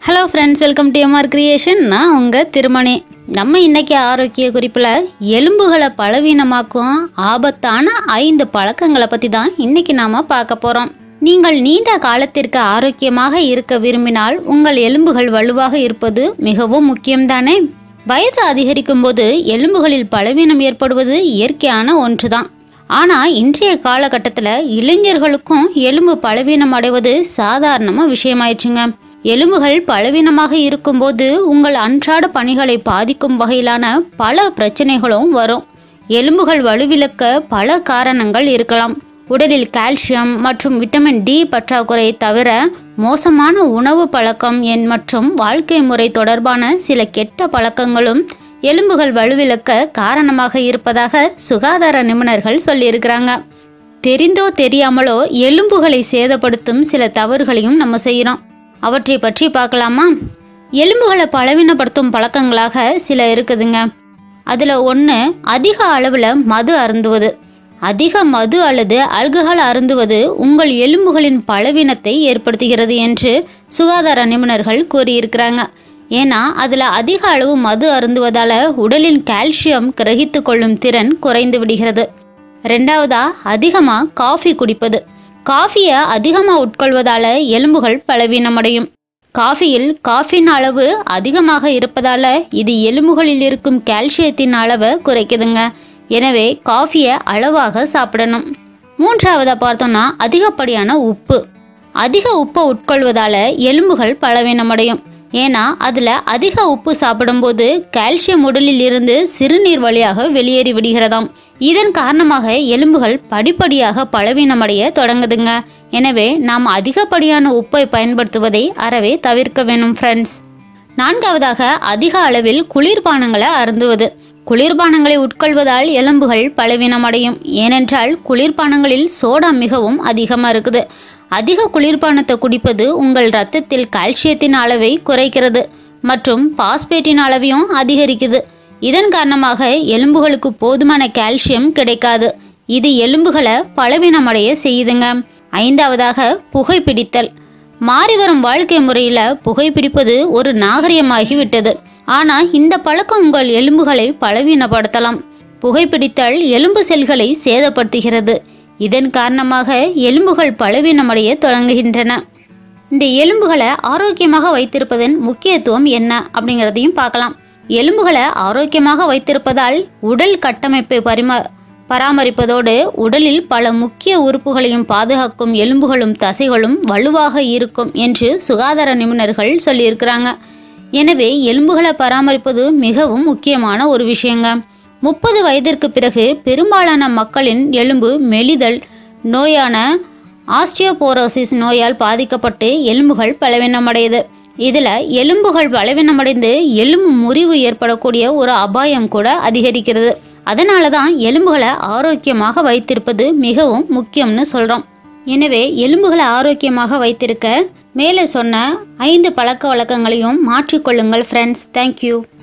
hello friends welcome to M R creation நான் உங்கள் திருமணி நம்ம இன்னைக்கு ஆரோக்கிய குறிப்பில் எலும்புகளை பலவீனமாக்கும் ஆபத்தான ஐந்து பழக்கங்களை பற்றி தான் இன்னைக்கு நாம் பார்க்க போகிறோம் நீங்கள் நீண்ட காலத்திற்கு ஆரோக்கியமாக இருக்க விரும்பினால் உங்கள் எலும்புகள் வலுவாக இருப்பது மிகவும் முக்கியம்தானே வயது அதிகரிக்கும் போது எலும்புகளில் பலவீனம் ஏற்படுவது இயற்கையான ஒன்றுதான் ஆனால் இன்றைய காலகட்டத்தில் இளைஞர்களுக்கும் எலும்பு பலவீனம் அடைவது சாதாரணமாக விஷயமாயிடுச்சுங்க எலும்புகள் பலவீனமாக இருக்கும்போது உங்கள் அன்றாட பணிகளை பாதிக்கும் வகையிலான பல பிரச்சனைகளும் வரும் எலும்புகள் வலுவிழக்க பல காரணங்கள் இருக்கலாம் உடலில் கால்சியம் மற்றும் விட்டமின் டி பற்றாக்குறை தவிர மோசமான உணவு பழக்கம் எண் மற்றும் வாழ்க்கை முறை தொடர்பான சில கெட்ட பழக்கங்களும் எலும்புகள் வலுவிழக்க காரணமாக இருப்பதாக சுகாதார நிபுணர்கள் சொல்லியிருக்கிறாங்க தெரிந்தோ தெரியாமலோ எலும்புகளை சேதப்படுத்தும் சில தவறுகளையும் நம்ம செய்கிறோம் அவற்றை பற்றி பார்க்கலாமா எலும்புகளை பலவீனப்படுத்தும் பழக்கங்களாக சில இருக்குதுங்க அதில் ஒன்று அதிக அளவில் மது அருந்துவது அதிக மது அல்லது ஆல்கஹால் அருந்துவது உங்கள் எலும்புகளின் பலவீனத்தை ஏற்படுத்துகிறது என்று சுகாதார நிபுணர்கள் கூறியிருக்கிறாங்க ஏன்னா அதில் அதிக அளவு மது அருந்துவதால் உடலின் கால்சியம் கிரகித்து கொள்ளும் திறன் குறைந்து விடுகிறது ரெண்டாவதா அதிகமாக காஃபி குடிப்பது காஃபியை அதிகமாக உட்கொள்வதால் எலும்புகள் பலவீனமடையும் காஃபியில் காஃபின் அளவு அதிகமாக இருப்பதால் இது எலும்புகளில் இருக்கும் கால்சியத்தின் அளவை குறைக்குதுங்க எனவே காஃபியை அளவாக சாப்பிடணும் மூன்றாவதாக பார்த்தோம்னா அதிகப்படியான உப்பு அதிக உப்பை உட்கொள்வதால் எலும்புகள் பலவீனமடையும் ஏன்னா அதில் அதிக உப்பு சாப்பிடும்போது கால்சியம் உடலில் இருந்து சிறுநீர் வழியாக வெளியேறி விடுகிறதாம் இதன் காரணமாக எலும்புகள் படிப்படியாக பலவீனமடைய தொடங்குதுங்க எனவே நாம் அதிகப்படியான உப்பை பயன்படுத்துவதை அறவே தவிர்க்க வேணும் ஃப்ரெண்ட்ஸ் நான்காவதாக அதிக அளவில் குளிர்பானங்களை அருந்துவது குளிர்பானங்களை உட்கொள்வதால் எலும்புகள் பலவீனமடையும் ஏனென்றால் குளிர்பானங்களில் சோடா மிகவும் அதிகமாக இருக்குது அதிக குளிர்பானத்தை குடிப்பது உங்கள் இரத்தத்தில் கால்சியத்தின் அளவை குறைக்கிறது மற்றும் பாஸ்பேட்டின் அளவையும் அதிகரிக்குது இதன் காரணமாக எலும்புகளுக்கு போதுமான கால்சியம் கிடைக்காது இது எலும்புகளை பலவீனமடைய செய்யுதுங்க ஐந்தாவதாக புகைப்பிடித்தல் மாறிவரும் வாழ்க்கை முறையில் புகைப்பிடிப்பது ஒரு நாகரிகமாகிவிட்டது ஆனால் இந்த பழக்கம் உங்கள் எலும்புகளை பலவீனப்படுத்தலாம் புகைப்பிடித்தல் எலும்பு செல்களை சேதப்படுத்துகிறது இதன் காரணமாக எலும்புகள் பலவீனமடைய தொடங்குகின்றன இந்த எலும்புகளை ஆரோக்கியமாக வைத்திருப்பதன் முக்கியத்துவம் என்ன அப்படிங்கிறதையும் பார்க்கலாம் எலும்புகளை ஆரோக்கியமாக வைத்திருப்பதால் உடல் கட்டமைப்பை பரிமா பராமரிப்பதோடு உடலில் பல முக்கிய உறுப்புகளையும் பாதுகாக்கும் எலும்புகளும் தசைகளும் வலுவாக இருக்கும் என்று சுகாதார நிபுணர்கள் சொல்லியிருக்கிறாங்க எனவே எலும்புகளை பராமரிப்பது மிகவும் முக்கியமான ஒரு விஷயங்க முப்பது வயதிற்கு பிறகு பெரும்பாலான மக்களின் எலும்பு மெலிதல் நோயான ஆஸ்டியோபோரோசிஸ் நோயால் பாதிக்கப்பட்டு எலும்புகள் பலவீனமடையுது இதில் எலும்புகள் பலவீனமடைந்து எலும்பு முறிவு ஏற்படக்கூடிய ஒரு அபாயம் கூட அதிகரிக்கிறது அதனால தான் எலும்புகளை ஆரோக்கியமாக வைத்திருப்பது மிகவும் முக்கியம்னு சொல்கிறோம் எனவே எலும்புகளை ஆரோக்கியமாக வைத்திருக்க மேலே சொன்ன ஐந்து பழக்க வழக்கங்களையும் மாற்றிக்கொள்ளுங்கள் ஃப்ரெண்ட்ஸ் தேங்க்யூ